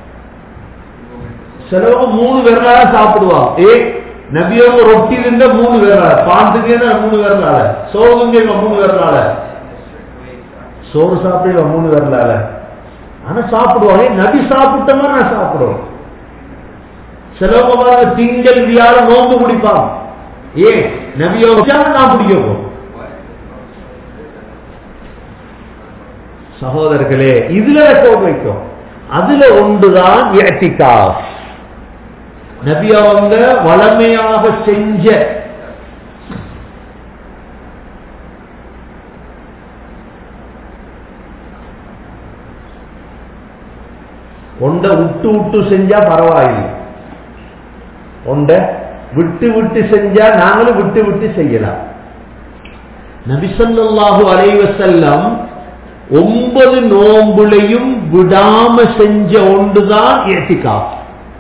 சிலவங்க மூணு விரலால சாப்பிடுவாங்க ஏ நபியோங்க ரொட்டி இருந்த மூணு விரலால பாந்துக்கு மூணு விரலால சோகுங்க மூணு விரலால சோறு சாப்பிடுவா மூணு விரலால ஆனா சாப்பிடுவாங்க நபி சாப்பிட்டோமா நான் சாப்பிடுவோம் சிலவங்க பாருங்க திங்கள் வியாழ நோம்பு குடிப்பாங்க ஏன் நபியோக நான் பிடிக்க சகோதரர்களே இதுல ரெக்கார்ட் வைக்கும் அதுல ஒன்றுதான் ஏட்டிகாஃப் நபி அவங்க வளமையாக செஞ்ச ஒன்றை விட்டு விட்டு செஞ்சா பரவாயில்லை ஒன்றை விட்டு விட்டு செஞ்சா நாங்களும் விட்டு விட்டு செய்யலாம் நபிசல்லாஹு அலைவசல்லம் ஒன்பது நோம்புலையும் விடாம செஞ்ச ஒன்றுதான் ஏத்திகாஃப்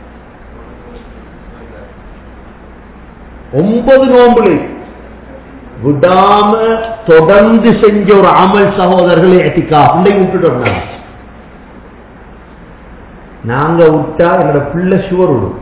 ஒன்பது நோம்புல விடாம தொடர்ந்து செஞ்ச ஒரு அமல் சகோதரர்களை ஏத்திக்கா பிள்ளை விட்டுட்டோம் நாங்க விட்டா எங்களோட பிள்ளை சுவர் விடும்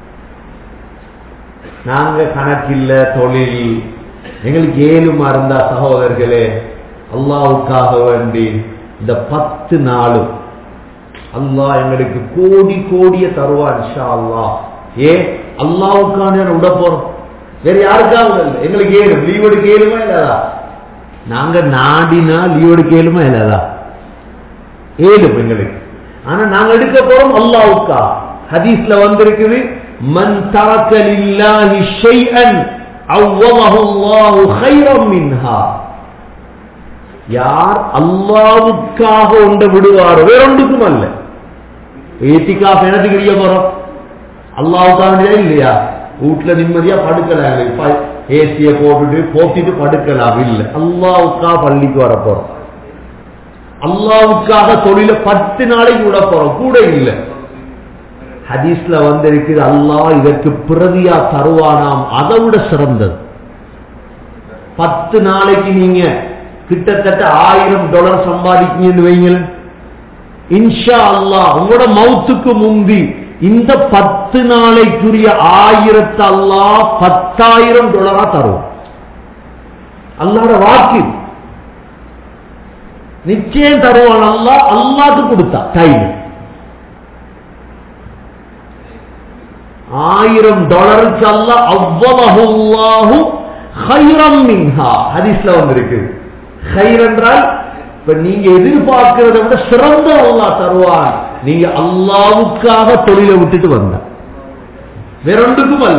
நாங்க கணக்கில்ல தொழில் எங்களுக்கு ஏழுமா இருந்தா சகோதரர்களே அல்லாவுக்காக வேண்டி இந்த பத்து நாளும் அல்லாஹ் எங்களுக்கு கோடி கோடிய தருவான் இன்ஷா அல்லாஹ் ஏ அல்லாவுக்கான விட போறோம் வேற யாருக்காவது இல்லை எங்களுக்கு ஏழும் லீவ் எடுக்க ஏழுமா இல்லாதா நாங்க நாடினா லீவ் எடுக்க ஏழுமா இல்லாதா ஏழும் எங்களுக்கு ஆனா நாங்க எடுக்க போறோம் அல்லாவுக்கா ஹதீஸ்ல வந்திருக்குது மன் தரக்க லில்லாஹி ஷைஅன் அவ்வமஹு அல்லாஹு கைரம் மின்ஹா யார் அல்லாவுக்காக ஒன்றை விடுவாரோ வேற ஒன்றுக்கும் அல்ல ஏத்திக்காக என்னத்துக்கு வெளிய போறோம் அல்லாவுக்காக இல்லையா வீட்டுல நிம்மதியா படுக்கலாம் ஏசிய போட்டுட்டு போத்திட்டு படுக்கலாம் இல்ல அல்லாவுக்கா பள்ளிக்கு வர போறோம் அல்லாவுக்காக தொழில பத்து நாளைக்கு விட போறோம் கூட இல்லை ஹதீஸ்ல வந்திருக்குது அல்லாஹ் இதற்கு பிரதியா தருவானாம் அதை விட சிறந்தது பத்து நாளைக்கு நீங்க கிட்டத்தட்ட ஆயிரம் டாலர் சம்பாதிக்கீங்கன்னு வைங்களேன் இன்ஷா அல்லாஹ் உங்களோட மவுத்துக்கு முந்தி இந்த பத்து நாளைக்குரிய ஆயிரத்து அல்லாஹ் பத்தாயிரம் டாலரா தரும் அல்லாட வாக்கு நிச்சயம் தருவான் அல்லாஹ் அல்லாது கொடுத்தா டைம் ஆயிரம் டாலருக்கு அல்ல அவ்வளவு ஹைரம் மின்ஹா ஹதீஸ்ல வந்திருக்கு ஹைர் என்றால் இப்ப நீங்க எதிர்பார்க்கிறத விட சிறந்த அல்லாஹ் தருவான் நீங்க அல்லாவுக்காக தொழிலை விட்டுட்டு வந்த வேறொன்றுக்கும் அல்ல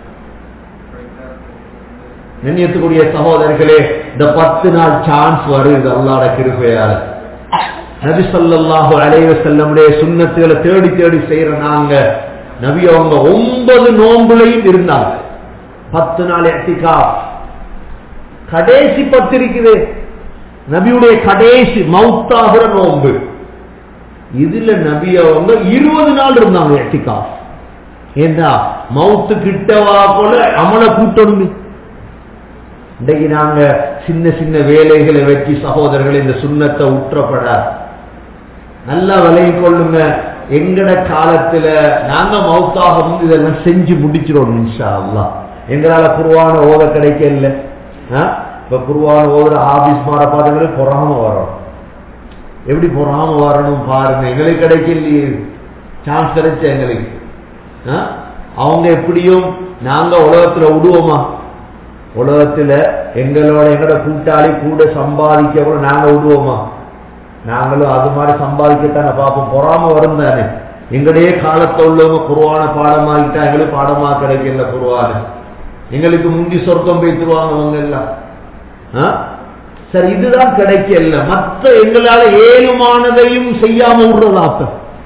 நினையத்துக்குரிய சகோதரர்களே இந்த பத்து நாள் சான்ஸ் வருது அல்லாட கிருப்பையால நபி சொல்லாஹு அலைவ செல்லமுடைய சுண்ணத்துகளை தேடி தேடி செய்யற நாங்க நபி அவங்க ஒன்பது நோன்புலையும் இருந்தாங்க பத்து நாள் எட்டிக்கா கடைசி பத்து இருக்குது நபியுடைய கடைசி மவுத்தாகிற நோன்பு இதுல நபி அவங்க இருபது நாள் இருந்தாங்க எட்டிக்கா ஏண்டா மவுத்து கிட்டவா போல அமல கூட்டணுமே இன்றைக்கு நாங்க சின்ன சின்ன வேலைகளை வச்சு சகோதரர்கள் இந்த சுண்ணத்தை உற்றப்பட நல்லா விலகி கொள்ளுங்க எங்கட காலத்துல நாங்க மவுத்தாக வந்து இதெல்லாம் செஞ்சு முடிச்சிடும் இன்ஷா அல்லா எங்களால குருவான ஓத கிடைக்க இல்லை இப்ப குருவான ஓதுற ஆபீஸ் மாற பாத்தீங்கன்னா பொறாம வரும் எப்படி பொறாம வரணும் பாருங்க எங்களுக்கு கிடைக்கலையே சான்ஸ் கிடைச்ச எங்களுக்கு அவங்க எப்படியும் நாங்க உலகத்துல விடுவோமா உலகத்துல எங்களோட எங்களோட கூட்டாளி கூட சம்பாதிக்க கூட நாங்க விடுவோமா நாங்களும் அது மாதிரி சம்பாதிக்கத்தானே பார்ப்போம் பொறாம வரும் தானே எங்களுடைய காலத்தை உள்ளவங்க குருவான பாடமாக்கிட்டா எங்களுக்கு பாடமா கிடைக்கல குருவான எங்களுக்கு முந்தி சொர்க்கம் பேத்துருவாங்க அவங்க எல்லாம் சரி இதுதான் கிடைக்கல மற்ற எங்களால ஏழுமானதையும் செய்யாம விடுறதாப்ப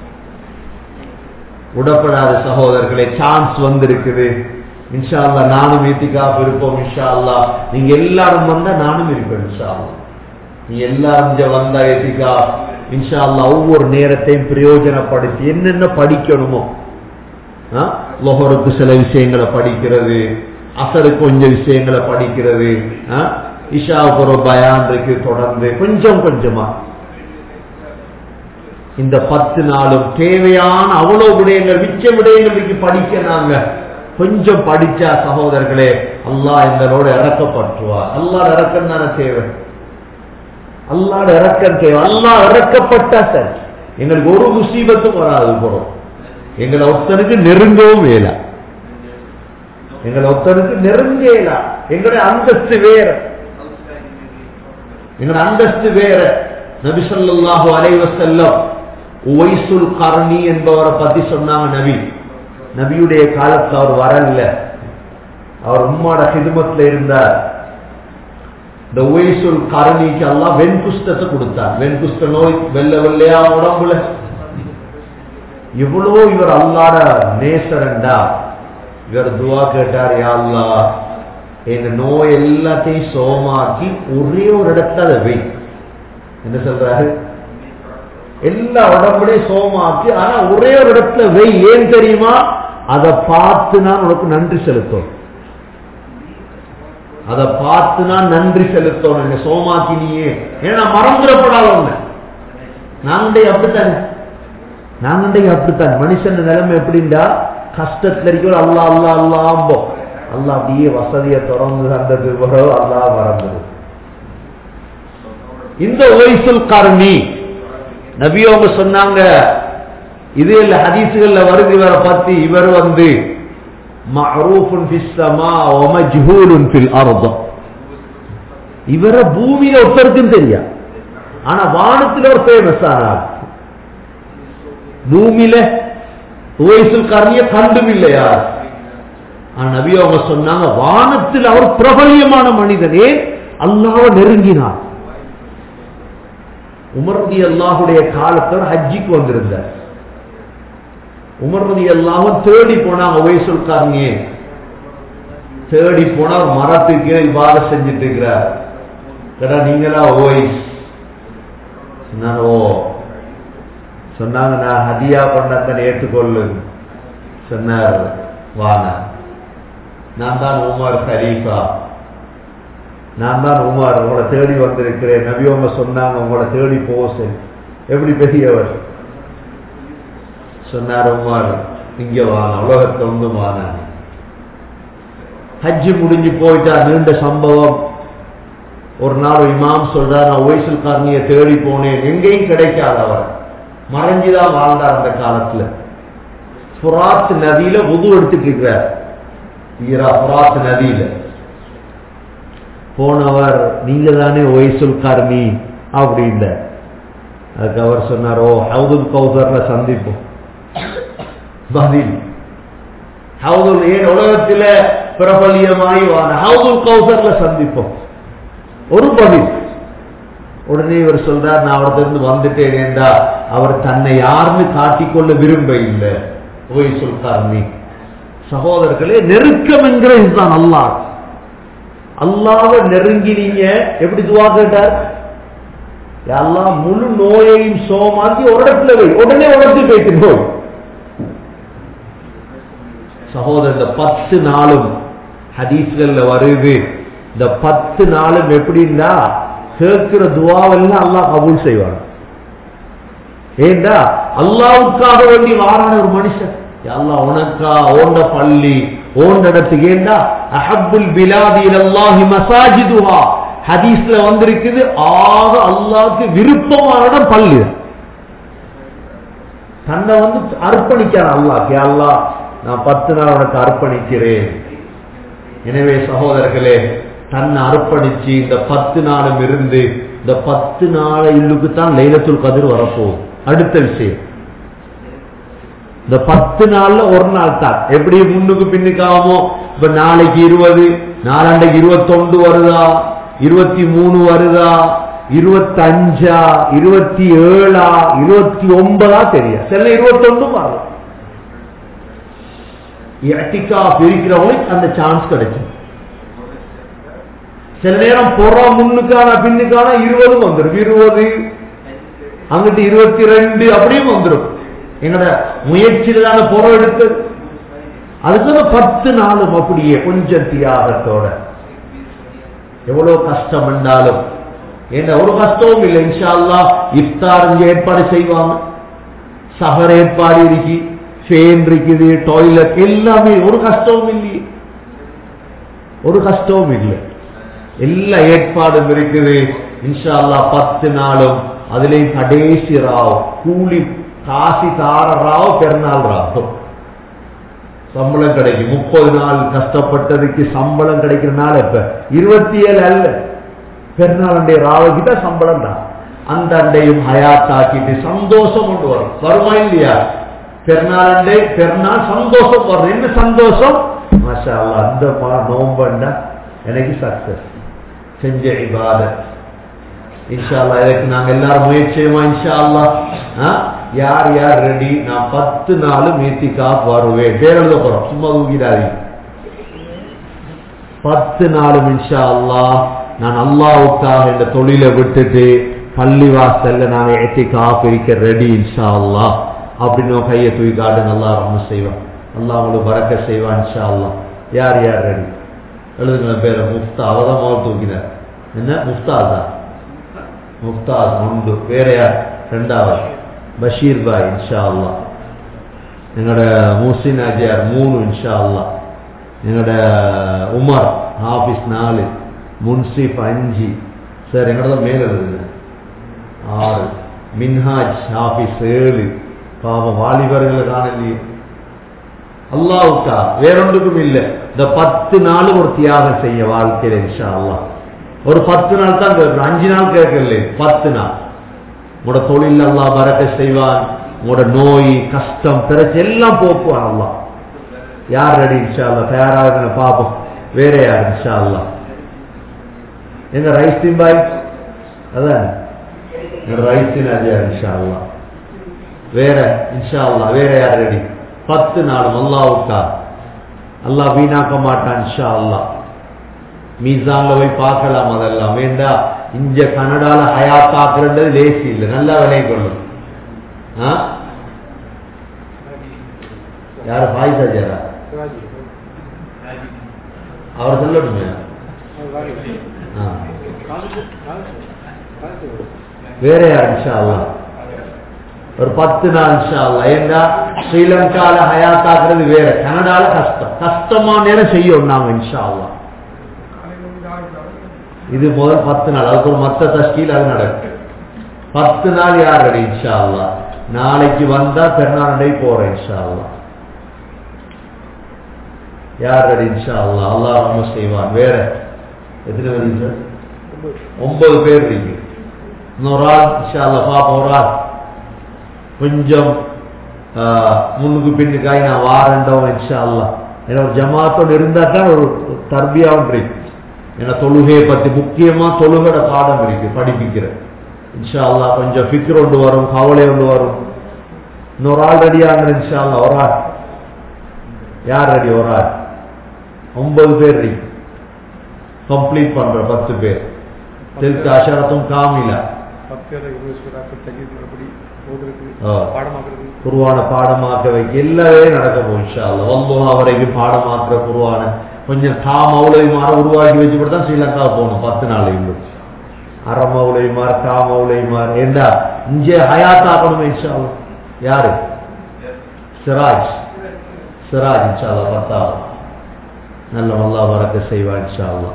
விடப்படாத சகோதரர்களே சான்ஸ் வந்திருக்குது இன்ஷா அல்லா நானும் ஏத்திக்காப்பு இருப்போம் இன்ஷா அல்லா நீங்க எல்லாரும் வந்தா நானும் இருப்பேன் இன்ஷா அல்லா நீ எல்லாரும் இங்க வந்தா ஏத்திக்கா இன்ஷா அல்லா ஒவ்வொரு நேரத்தையும் பிரயோஜனப்படுத்தி என்னென்ன படிக்கணுமோ லொஹருக்கு சில விஷயங்களை படிக்கிறது அசருக்கு கொஞ்சம் விஷயங்களை படிக்கிறது இஷாவுக்கு ஒரு பயான் இருக்கு தொடர்ந்து கொஞ்சம் கொஞ்சமா இந்த பத்து நாளும் தேவையான அவ்வளவு விடயங்கள் மிச்ச விடயங்களுக்கு படிக்க நாங்க கொஞ்சம் படிச்சா சகோதரர்களே அல்லாஹ் எங்களோட இறக்கப்பட்டுருவார் அல்லாஹ் இறக்கம் தானே தேவை அல்லாட இறக்கம் தேவை அல்லாஹ் இறக்கப்பட்டா சரி எங்களுக்கு ஒரு முசீபத்தும் வராது போறோம் எங்களை ஒருத்தனுக்கு நெருங்கவும் வேல எங்களை ஒருத்தனுக்கு நெருங்கல எங்களுடைய அந்தஸ்து வேற எங்களோட அந்தஸ்து வேற நபிசல்லாஹு அலைவசல்லம் உவைசுல் கர்ணி என்பவரை பத்தி சொன்னாங்க நபி நபியுடைய காலத்துல அவர் வரல அவர் உம்மாட ஹிதுமத்துல இருந்தார் இந்த உயசுல் கரணிக்கு எல்லாம் வெண்குஷ்டத்தை கொடுத்தார் வெண்குஷ்ட நோய் வெள்ள வெள்ளையா உடம்புல இவ்வளோ இவர் அல்லாட நேசரண்டா இவர் துவா கேட்டார் யாழ்லா எங்க நோய் எல்லாத்தையும் சோமாக்கி ஒரே ஒரு இடத்துல அதை வை என்ன சொல்றாரு எல்லா உடம்புலையும் சோமாக்கி ஆனா ஒரே ஒரு இடத்துல வை ஏன் தெரியுமா அதை பார்த்து நான் உனக்கு நன்றி செலுத்தும் அதை பார்த்து நான் நன்றி செலுத்தணும் என்ன சோமாக்கினியே ஏன்னா மறந்துடப்படாத ஒண்ணு நாங்களே அப்படித்தானே நாங்க இன்றைக்கு அப்படித்தான் மனுஷன் நிலைமை எப்படின்னா கஷ்டத்துல இருக்கிற அல்லா அல்லா அல்லாம்போ அல்லா அப்படியே வசதியை தொடர்ந்து தந்தது பிறகு அல்லா மறந்தது இந்த ஒய்சுல் கர்ணி நபியோங்க சொன்னாங்க இது இல்ல ஹதீசுகள்ல வருது இவரை பத்தி இவர் வந்து மஅரூஃபுன் ஃபிஸ் ஸமா வ மஜ்ஹூலுன் ஃபில் அர்ض இவர பூமியில ஒருத்தருக்கும் தெரியா ஆனா வானத்துல ஒரு ஃபேமஸ் ஆனார் பூமியில ஓய்சுல் கர்ணிய கண்டும் இல்லையா ஆனா நபி அவங்க சொன்னாங்க வானத்தில் அவர் பிரபலியமான மனிதனே அல்லாஹ்வை நெருங்கினார் உமர்தி அல்லாஹுடைய காலத்தில் ஹஜ்ஜிக்கு வந்திருந்தார் உமர்தி அல்லாஹும் தேடி போனாங்க ஒய்சுல் கர்ணியே தேடி போனா மரத்துக்கு இவ்வாறு செஞ்சுட்டு இருக்கிறார் கடா நீங்களா ஓய்ஸ் சொன்னாங்க ஓ சொன்னாங்க நான் ஹதியா பண்ணத்தை ஏற்றுக்கொள்ளு சொன்னார் வான நான் தான் உமர் ஹரீஃபா நான் தான் உமர் உங்களை தேடி வந்திருக்கிறேன் நபியவங்க சொன்னாங்க உங்களை தேடி போசு எப்படி பெரியவர் சொன்னார் உமர் இங்க வாங்க உலகத்தை வந்து வாங்க ஹஜ்ஜு முடிஞ்சு போயிட்டா நீண்ட சம்பவம் ஒரு நாள் இமாம் சொல்றார் நான் ஒய்சல் காரணியை தேடி போனேன் எங்கேயும் கிடைக்காது அவர் மறைஞ்சுதான் வாழ்ந்தார் அந்த காலத்துல புராத் நதியில உது எடுத்துட்டு இருக்கிறார் ஈரா புராத் நதியில போனவர் நீங்க தானே ஒய்சுல் காரணி அப்படின்ற அதுக்கு அவர் சொன்னார் ஓ ஹவுதுல் கௌசர்ல சந்திப்போம் பதில் ஹவுதுல் ஏன் உலகத்தில பிரபல்யமாய் வான ஹவுதுல் கௌசர்ல சந்திப்போம் ஒரு பதில் உடனே இவர் சொல்றார் நான் அவர்கிட்ட வந்துட்டேன் என்றா அவர் தன்னை யாருன்னு காட்டிக்கொள்ள விரும்ப இல்லை ஓய் சொல்காரணி சகோதரர்களே நெருக்கம் என்கிற இதுதான் அல்லாஹ் அல்லாவை நெருங்கினீங்க எப்படி துவா கேட்டார் எல்லாம் முழு நோயையும் சோமாக்கி ஒரு இடத்துல வை உடனே உடச்சு போயிட்டு நோய் சகோதரர் இந்த பத்து நாளும் ஹதீஸ்கள்ல வருது இந்த பத்து நாளும் எப்படின்னா கேட்கிற துவாவெல்லாம் அல்லாஹ் கபூல் செய்வாங்க ஏண்டா அல்லாவுக்காக வேண்டி வாரான ஒரு மனுஷன் அல்லாஹ் உனக்கா ஓண்ட பள்ளி ஓண்ட இடத்துக்கு ஏண்டா அஹப்புல் பிலாதி அல்லாஹி மசாஜிதுஹா ஹதீஸ்ல வந்திருக்குது ஆக அல்லாஹ்க்கு விருப்பமான இடம் பள்ளி தன்னை வந்து அர்ப்பணிக்கிறான் அல்லாஹ் அல்லாஹ் நான் பத்து நாள் உனக்கு அர்ப்பணிக்கிறேன் எனவே சகோதரர்களே தன்னை அர்ப்பணிச்சு இந்த பத்து நாளும் இருந்து இந்த பத்து நாள் இல்லுக்கு தான் லைலத்துல் கதிர் வரப்போகுது அடுத்த விஷயம் இந்த பத்து நாள்ல ஒரு நாள் தான் எப்படி முன்னுக்கு பின்னுக்காமோ இப்ப நாளைக்கு இருபது நாலாண்டைக்கு இருபத்தொண்டு வருதா இருபத்தி மூணு வருதா இருபத்தஞ்சா இருபத்தி ஏழா இருபத்தி ஒன்பதா தெரியும் சில இருபத்தொன்னு வரும் எட்டிக்கா பிரிக்கிறவங்களுக்கு அந்த சான்ஸ் கிடைக்கும் சில நேரம் புறம் முன்னுக்கான பின்னுக்கான இருபது வந்துடும் இருபது அங்கிட்டு இருபத்தி ரெண்டு அப்படியும் வந்துடும் எங்களோட முயற்சியில தானே புறம் எடுத்து அதுக்கு பத்து நாளும் அப்படியே கொஞ்சம் தியாகத்தோட எவ்வளவு கஷ்டம் என்றாலும் என்ன ஒரு கஷ்டமும் இல்லை இன்ஷா அல்லா இஃப்தார் இங்க ஏற்பாடு செய்வாங்க சகர் ஏற்பாடு இருக்கு ஃபேன் இருக்குது டாய்லெட் எல்லாமே ஒரு கஷ்டமும் இல்லையே ஒரு கஷ்டமும் இல்லை எல்லா ஏற்பாடும் இருக்குது இன்ஷா அல்லா பத்து நாளும் அதுலேயும் கடைசி ராவ் கூலி காசி தார ராவ் பெருநாள் ராவ் சம்பளம் கிடைக்கும் முப்பது நாள் கஷ்டப்பட்டதுக்கு சம்பளம் கிடைக்கிற நாள் எப்ப இருபத்தி ஏழு அல்ல பெருநாள் அண்டைய ராவகிட்ட சம்பளம் தான் அந்த அண்டையும் ஹயாத்தாக்கிட்டு சந்தோஷம் கொண்டு வரும் வருமா இல்லையா பெருநாள் அண்டை பெருநாள் சந்தோஷம் வரும் என்ன சந்தோஷம் மாஷா அல்லா அந்த நோம்பண்டா எனக்கு சக்சஸ் செஞ்ச இபாதத் இன்ஷா அல்லா இதுக்கு நாங்க எல்லாரும் முயற்சியுமா இன்ஷா அல்லா யார் யார் ரெடி நான் பத்து நாள் மீத்திக்கா வருவேன் பேர் எழுத போறோம் சும்மா தூக்கிடாதீங்க பத்து நாளும் இன்ஷா அல்லா நான் அல்லாவுக்காக இந்த தொழிலை விட்டுட்டு பள்ளி வாசல்ல நான் ஏத்திக்கா பிரிக்க ரெடி இன்ஷா அல்லா அப்படின்னு கையை தூக்கி காட்டு நல்லா ரொம்ப செய்வான் அல்லா உங்களுக்கு பறக்க செய்வான் இன்ஷா அல்லா யார் யார் ரெடி எழுதுங்கள பேரை முஃப்தா அவதான் முதல் தூக்கினார் என்ன முஃப்தாஸ் தான் முஃப்தாஸ் உண்டு வேற யார் ரெண்டாவது பஷீர் பாய் இன்ஷா அல்லா எங்களோட முஹ்சின் அஜியார் மூணு இன்ஷா அல்லா எங்களோட உமர் ஹாஃபிஸ் நாலு முன்சிப் அஞ்சு சார் எங்களோட மேல இருக்குது ஆறு மின்ஹாஜ் ஹாஃபிஸ் ஏழு பாவம் வாலிபர்களை காணலையே அல்லாவுக்கா வேறொன்றுக்கும் இல்லை இந்த பத்து நாள் ஒரு தியாகம் செய்ய வாழ்க்கையில இன்ஷா அல்லா ஒரு பத்து நாள் தான் கேட்கிறோம் அஞ்சு நாள் கேட்கல பத்து நாள் உங்களோட தொழில் அல்லா பறக்க செய்வான் உங்களோட நோய் கஷ்டம் பிரச்சனை எல்லாம் போக்குவான் அல்லா யார் ரெடி இன்ஷா அல்லா தயாராக பாப்போம் வேற யார் இன்ஷா அல்லா எங்க ரைஸ் திம்பாய் அதான் ரைஸ் அஜயா இன்ஷா அல்லா வேற இன்ஷா அல்லா வேற யார் ரெடி பத்து நாளும் அல்லாவுக்கா அல்லாஹ் வீணாக்க மாட்டான் இன்ஷா அல்லா மீசான்ல போய் பார்க்கலாம் அதெல்லாம் வேண்டா இங்க கனடால ஹயாத்தாக்குறது லேசி இல்லை நல்லா விலை கொள்ளும் ஆ? யாரு பாய் சஜரா அவர் சொல்லணுமே ஆ. வேற யார் இன்ஷா அல்லா ஒரு பத்து நாள் இன்ஷா அல்லா ஏண்டா ஸ்ரீலங்கால ஹயாத்தாக்குறது வேற கனடால கஷ்டம் கஷ்டமான நேரம் செய்யும் நாங்க இன்ஷா அல்லா இது முதல் பத்து நாள் அதுக்கு ஒரு மத்த தஷ்கீல் அது நடக்கும் பத்து நாள் யார் ரெடி இன்ஷா அல்லா நாளைக்கு வந்தா பெருநாளை போறேன் இன்ஷா அல்லா யார் ரெடி இன்ஷா அல்லா அல்லாஹ் ரொம்ப செய்வான் வேற எத்தனை பேர் சார் ஒன்பது பேர் இருக்கு இன்னொரு ஆள் இன்ஷா அல்லா பாப்போம் ஒரு ஆள் கொஞ்சம் ஆஹ், முன்னுக்கு பின்னுக்காய் நான் வாரண்டோம் இன்ஷா அல்லா ஏன்னா ஒரு ஜமாத்தோடு இருந்தா தான் ஒரு தர்பியாவும் இருக்கு ஏன்னா தொழுகையை பத்தி முக்கியமா தொழுகோட பாடம் இருக்கு படிப்பிக்கிற இன்ஷா அல்லா கொஞ்சம் ஃபிக்ர் ஒன்று வரும் கவலை ஒன்று வரும் இன்னொரு ஆள் ரெடியாக இன்ஷா அல்லா ஒரு ஆள் யார் ரெடி ஒரு ஆள் ஒன்பது பேர் ரெடி கம்ப்ளீட் பண்ற பத்து பேர் தெற்கு அஷரத்தும் காமிலா ஆ. பாடமாக்குறது குருவான பாடமாக்க வைக்க எல்லாமே நடக்க போகும் இன்ஷா அல்லா வந்தோம் வரைக்கும் பாடமாக்குற குருவான கொஞ்சம் கா மௌலவிமார உருவாக்கி வச்சு தான் ஸ்ரீலங்கா போகணும் பத்து நாள் இன்னும் அரை மௌலவிமார் கா மௌலவிமார் ஏண்டா இங்கே ஹயாத்தாக்கணும் இன்ஷா அல்லா யாரு சிராஜ் சிராஜ் இன்ஷா அல்லா பத்தாவது நல்ல வல்லா வரக்க செய்வா இன்ஷா அல்லா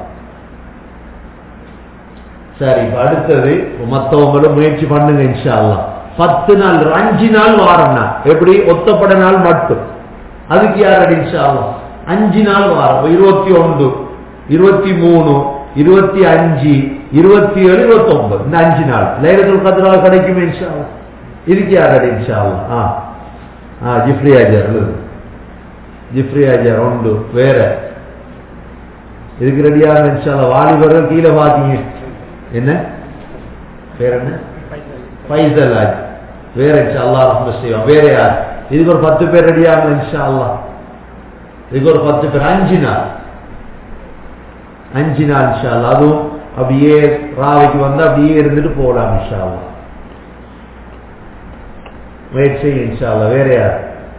சரி இப்ப அடுத்தது மத்தவங்களும் முயற்சி பண்ணுங்க இன்ஷா அல்லாஹ் பத்து நாள் அஞ்சு நாள் வாரம்னா எப்படி ஒத்தப்பட நாள் மட்டும் அதுக்கு யார் அடி இன்ஷா அல்லாஹ் அஞ்சு நாள் வாரம் இருபத்தி ஒன்று இருபத்தி மூணு இருபத்தி அஞ்சு இருபத்தி ஏழு இருபத்தி ஒன்பது இந்த அஞ்சு நாள் லைலத்துல் கத்ரா கிடைக்குமே இன்ஷா அல்லாஹ் இதுக்கு யார் அடி இன்ஷா அல்லாஹ் ஆ ஆ ஜிப்ரி ஆஜர் எழுது ஜிப்ரி ஆஜர் உண்டு வேற இதுக்கு ரெடியாக இன்ஷா அல்லாஹ் வாலிபர்கள் கீழே பாத்தீங்க என்ன பேர் என்ன ஃபைசல் ஆஜ் வேற இன்ஷா அல்லாஹ் ரஹ்மத் செய்வான் வேற யார் இதுக்கு ஒரு பத்து பேர் ரெடியாக இன்ஷா அல்லாஹ் இதுக்கு ஒரு பத்து பேர் அஞ்சு நாள் அஞ்சு நாள் இன்ஷா அல்லாஹ் அதுவும் அப்படியே ராவைக்கு வந்து அப்படியே இருந்துட்டு போகலாம் இன்ஷா அல்லாஹ் முயற்சி செய்யுங்க இன்ஷா அல்லாஹ் வேற யார்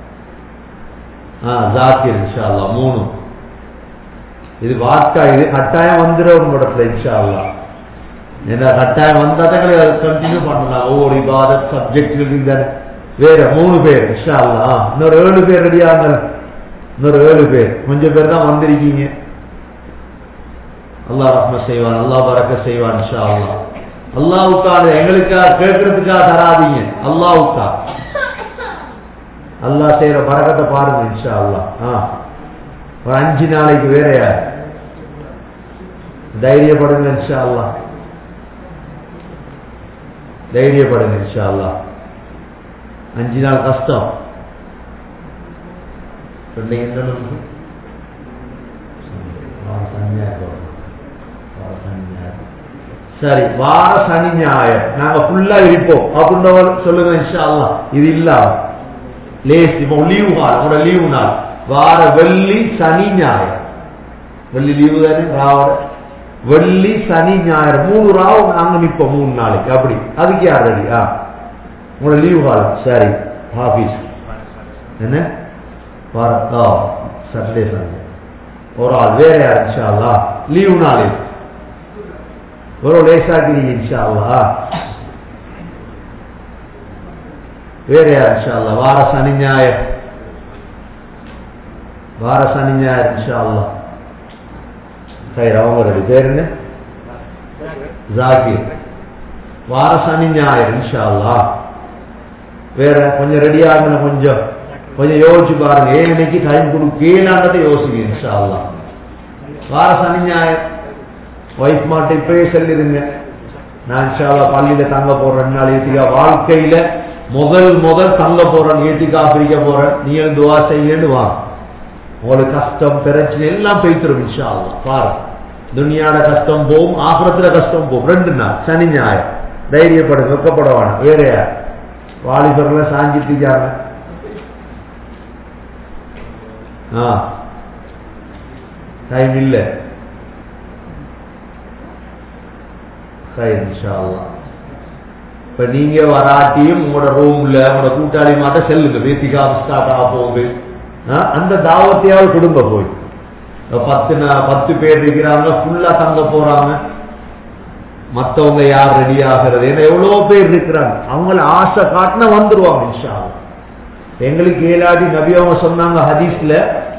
ஆ ஜாக்கிர் இன்ஷா அல்லாஹ் மூணு இது வாக்கா இது கட்டாயம் வந்துடும் உங்களோட இன்ஷா அல்லாஹ் ஏன்னா கட்டாயம் வந்தா தான் கண்டினியூ பண்ணலாம் ஒவ்வொரு இபாதத் சப்ஜெக்ட் தானே வேற மூணு பேர் இன்ஷா அல்லாஹ் இன்னொரு ஏழு பேர் ரெடியாங்க இன்னொரு ஏழு பேர் கொஞ்சம் பேர் தான் வந்திருக்கீங்க அல்லாஹ் ரஹ்ம செய்வான் அல்லாஹ் பறக்க செய்வான் இன்ஷா அல்லாஹ் அல்லாவுக்காக எங்களுக்கா கேட்கறதுக்காக தராதீங்க அல்லாவுக்கா அல்லாஹ் செய்யற பறக்கத்தை பாருங்க இன்ஷா அல்லாஹ் ஆ ஒரு அஞ்சு நாளைக்கு வேற யார் தைரியப்படுங்க இன்ஷா அல்லாஹ் தைரியப்படுங்க இன்ஷா அல்லாஹ் அஞ்சு நாள் கஷ்டம் சொன்னீங்க என்ன நமக்கு? வார சனி ஞாயிறு வரும். வார சனி ஞாயிறு. சரி வார சனி ஞாயிறு நாங்க ஃபுல்லா இருப்போம் அப்படின்றவர் சொல்லுங்க இன்ஷா அல்லாஹ் இது இல்லாம லேஸ் இப்போ லீவு நாள் உங்களோட லீவு நாள் வார வெள்ளி சனி ஞாயிறு வெள்ளி லீவு தானே ராவோட வெள்ளி சனி ஞாயிறு மூணு ராவு நாங்க நிப்போம் மூணு நாளைக்கு அப்படி அதுக்கு யார் ரெடி ஆ உங்களோட லீவு காலம் சரி ஆபீஸ் என்ன வார ஆ சாட்டர்டே சண்டே ஒரு ஆள் வேற யார் இன்ஷா அல்லாஹ் லீவு நாளில் ஒரு லேசாக்கிறீங்க இன்ஷா அல்லாஹ் வேற யார் இன்ஷா அல்லா வார சனி ஞாயிறு வார சனி ஞாயிறு இன்ஷா அல்லா சரி அவங்களுடைய பேர் என்ன ஜாகிர் வார சனி ஞாயிறு இன்ஷா அல்லா வேற கொஞ்சம் ரெடி ஆகுன கொஞ்சம் கொஞ்சம் யோசிச்சு பாருங்க ஏன் இன்னைக்கு டைம் கொடுக்கலான்றதை யோசிங்க இன்ஷா அல்லா வார சனி ஞாயிறு ஒய்ஃப் மாட்ட இப்பயே சொல்லிடுங்க நான் இன்ஷால்லா பள்ளியில தங்க போறேன் ரெண்டு நாள் ஏத்திக்கா வாழ்க்கையில முதல் முதல் தங்க போறேன் ஏத்திக்கா பிரிக்க போறேன் நீ துவா செய்யன்னு வா உங்களுக்கு கஷ்டம் பிரச்சனை எல்லாம் பெய்த்திரும் இன்ஷா அல்லா பாரு துனியாட கஷ்டம் போகும் ஆசிரத்துல கஷ்டம் போகும் ரெண்டு நாள் சனி ஞாயிறு தைரியப்படுங்க வெக்கப்பட வேணாம் வேற யார் வாலிபர்ல சாஞ்சிட்டுக்காங்க ஆ டைம் இல்லை சரி இன்ஷா அல்லா இப்ப நீங்க வராட்டியும் உங்களோட ரூம்ல உங்களோட கூட்டாளி மாட்ட செல்லுங்க பேசிக்கா ஸ்டார்ட் ஆக போகுது அந்த தாவத்தையாவது குடும்ப போய் பத்து பத்து பேர் இருக்கிறாங்க ஃபுல்லா தங்க போறாங்க மத்தவங்க யார் ரெடி ஆகிறது ஏன்னா எவ்வளவு பேர் இருக்கிறாங்க அவங்கள ஆசை காட்டினா வந்துருவாங்க இன்ஷா எங்களுக்கு ஏழாடி நபி அவங்க சொன்னாங்க ஹதீஸ்ல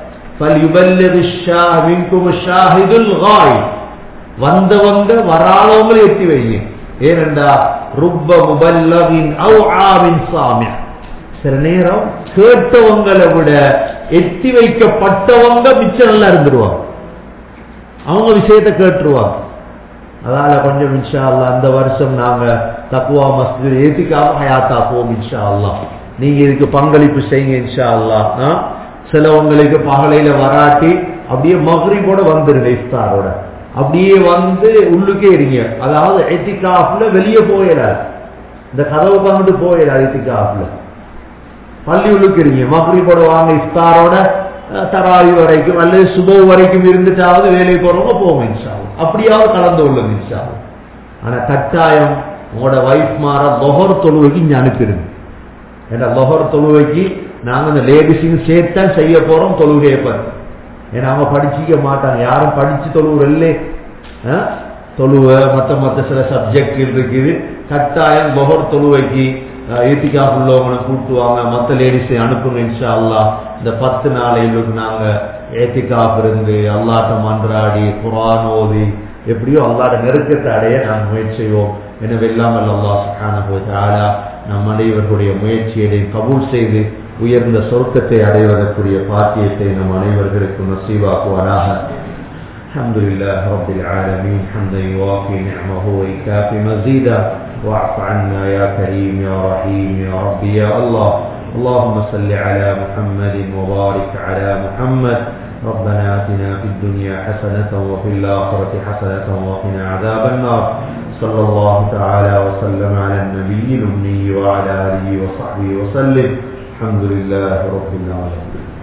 வந்தவங்க வராதவங்களை எத்தி வைங்க ஏனென்றா ருப்ப முபல்லவின் அவ் ஆவின் சாமிய சில நேரம் கேட்டவங்களை விட எத்தி வைக்கப்பட்டவங்க மிச்சம் நல்லா இருந்துருவாங்க அவங்க விஷயத்த கேட்டுருவாங்க அதனால கொஞ்சம் இன்ஷா அல்லா அந்த வருஷம் நாங்க தக்குவா மஸ்ஜித் ஏத்திக்காம ஹயாத்தா போவோம் இன்ஷா அல்லா நீங்க இதுக்கு பங்களிப்பு செய்யுங்க இன்ஷா அல்லா சிலவங்களுக்கு பகலையில வராட்டி அப்படியே மகரிபோட வந்துருங்க இஃப்தாரோட அப்படியே வந்து உள்ளுக்கே இருங்க அதாவது எத்திகாஃப்ல வெளியே போயிடாது இந்த கதவு பங்கிட்டு போயிடாது எத்திகாஃப்ல பள்ளி உள்ளுக்கு இருங்க மகரிபோட வாங்க இஃப்தாரோட தராவி வரைக்கும் அல்லது சுப வரைக்கும் இருந்துட்டாவது வேலை போறவங்க போவோம் இன்ஷாவும் அப்படியாவது கலந்து கொள்ளுங்க இன்ஷாவும் ஆனா கட்டாயம் உங்களோட வைஃப் மாற லொஹர் தொழுவைக்கு இங்க அனுப்பிடுங்க ஏன்னா லொஹர் தொழுவைக்கு நாங்க அந்த லேடிஸையும் சேர்த்தான் செய்ய போறோம் தொழுகையை பார்த்து ஏன்னா அவங்க படிச்சிக்க மாட்டாங்க யாரும் படிச்சு தொழுவுறல்ல தொழுவ மற்ற மற்ற சில சப்ஜெக்ட் இருக்குது கட்டாயம் லொஹர் தொழுவைக்கு ஏத்திக்கா உள்ளவங்களை கூட்டுவாங்க மற்ற லேடிஸை அனுப்புங்க இன்ஷா அல்லா இந்த பத்து நாளைகளுக்கு நாங்க ஏத்திகாப் இருந்து அல்லாட்ட மன்றாடி குரான் ஓதி எப்படியோ அல்லாட நெருக்கத்தை அடைய நாம் முயற்சி செய்வோம் எனவே இல்லாமல் அல்லா சுகானா நம் அனைவர்களுடைய முயற்சியை கபூல் செய்து உயர்ந்த சொர்க்கத்தை அடைவதற்குரிய பாக்கியத்தை நம் அனைவர்களுக்கும் நசீவாக்குவாராக الحمد لله رب العالمين حمدا يوافي نعمه ويكافي مزيدا واعف عنا يا كريم يا رحيم يا ربي يا الله اللهم صل على محمد وبارك على محمد ربنا آتنا في الدنيا حسنة وفي الآخرة حسنة وقنا عذاب النار صلى الله تعالى وسلم على النبي الأمي وعلى آله وصحبه وسلم الحمد لله رب العالمين